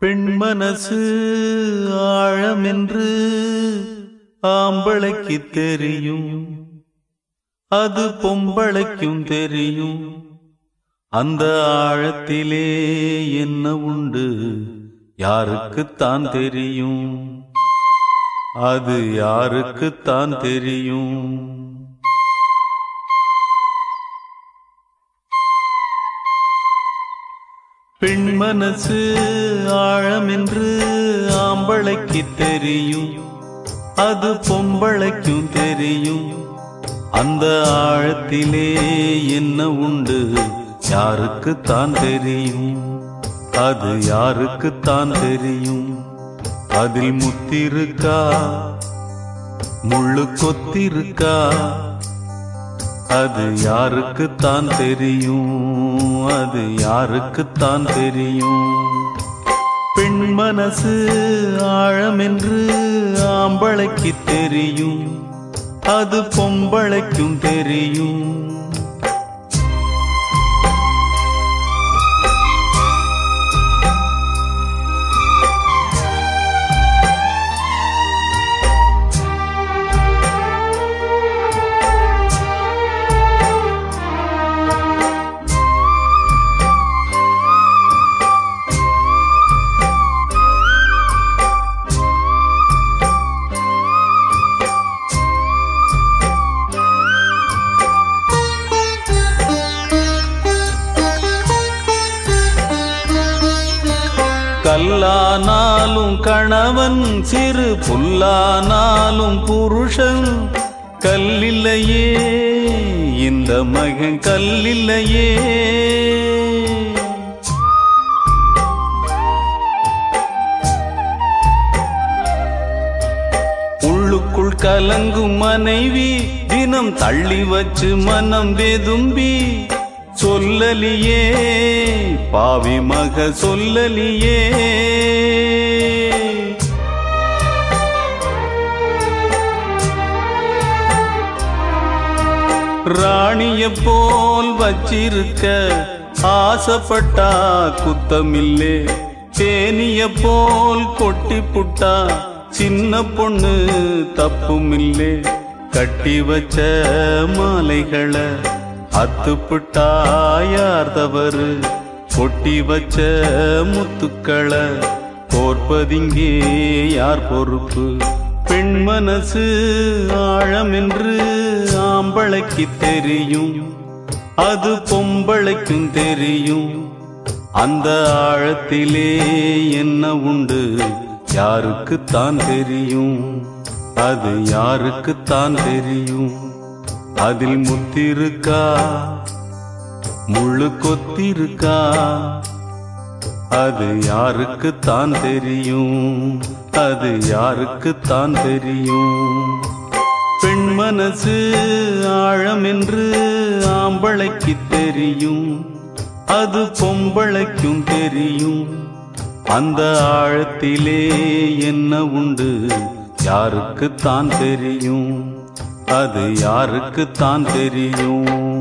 பெண் மனசு ஆழமென்று ஆம்பளைக்கு தெரியும் அது பொம்பளைக்கும் தெரியும் அந்த ஆழத்திலே என்ன உண்டு யாருக்குத்தான் தெரியும் அது யாருக்குத்தான் தெரியும் பெண் மனசு ஆழமென்று ஆம்பளைக்கு தெரியும் அது பொம்பளைக்கும் தெரியும் அந்த ஆழத்திலே என்ன உண்டு யாருக்குத்தான் தெரியும் அது யாருக்குத்தான் தெரியும் அதில் முத்திருக்கா முள்ளு கொத்திருக்கா அது யாருக்குத்தான் தெரியும் அது யாருக்குத்தான் தெரியும் பெண் மனசு ஆழமென்று ஆம்பளைக்கு தெரியும் அது பொம்பளைக்கும் தெரியும் கல்லானாலும் கணவன் சிறு புல்லானாலும் புருஷன் கல்லில்லையே இந்த மகன் கல்லில்லையே உள்ளுக்குள் கலங்கும் மனைவி தினம் தள்ளி வச்சு மனம் வெதும்பி சொல்லலியே பாவி மக சொல்லலியே ராணிய போல் வச்சிருக்க ஆசைப்பட்டா குத்தமில்லே தேனிய போல் கொட்டி புட்டா சின்ன பொண்ணு தப்புமில்லே கட்டி வச்ச மாலைகளை அத்துப்புட்டா யார் தவறு கொட்டி வச்ச முத்துக்களை கோர்ப்பதிங்கே யார் பொறுப்பு பெண் மனசு ஆழம் என்று ஆம்பளைக்கு தெரியும் அது பொம்பளைக்கும் தெரியும் அந்த ஆழத்திலே என்ன உண்டு யாருக்குத்தான் தெரியும் அது யாருக்குத்தான் தெரியும் அதில் முத்திருக்கா முள்ளு கொத்திருக்கா அது யாருக்குத்தான் தெரியும் அது யாருக்குத்தான் தெரியும் பெண் மனசு ஆழம் என்று ஆம்பளைக்கு தெரியும் அது பொம்பளைக்கும் தெரியும் அந்த ஆழத்திலே என்ன உண்டு யாருக்குத்தான் தெரியும் அது யாருக்குத்தான் தெரியும்